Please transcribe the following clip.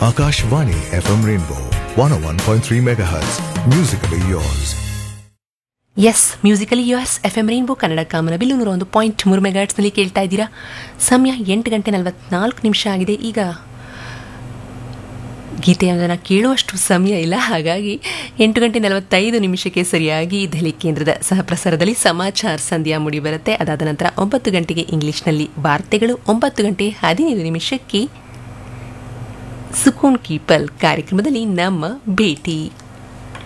Akashvani FM Rainbow 101.3 MHz. Musically yours. Yes musically yours F M rainbow Kannada ಕಾಮನ ಬಿಲ್ಲು ನೂರ ಒಂದು point ಮೂರು ಮೆಗಾಟ್ಸ್ನಲ್ಲಿ ಕೇಳ್ತಾ ಇದ್ದೀರಾ ಸಮಯ ಎಂಟು ಗಂಟೆ ನಲವತ್ನಾಲ್ಕು ನಿಮಿಷ ಆಗಿದೆ ಈಗ ಗೀತೆಯನ್ನು ಕೇಳುವಷ್ಟು ಸಮಯ ಇಲ್ಲ ಹಾಗಾಗಿ ಎಂಟು ಗಂಟೆ ನಲವತ್ತೈದು ನಿಮಿಷಕ್ಕೆ ಸರಿಯಾಗಿ ದೆಹಲಿ ಕೇಂದ್ರದ ಸಹ ಪ್ರಸಾರದಲ್ಲಿ ಸಮಾಚಾರ ಸಂಧ್ಯಾ ಮುಡಿ ಬರುತ್ತೆ ಅದಾದ ನಂತರ ಒಂಬತ್ತು ಗಂಟೆಗೆ ಇಂಗ್ಲಿಷ್ನಲ್ಲಿ ವಾರ್ತೆಗಳು ಒಂಬತ್ತು ಗಂಟೆ ಹದಿನೈದು ನಿಮಿಷಕ್ಕೆ ಸುಕೂನ್ ಕೀಪಲ್ ಕಾರ್ಯಕ್ರಮದಲ್ಲಿ ನಮ್ಮ ಭೇಟಿ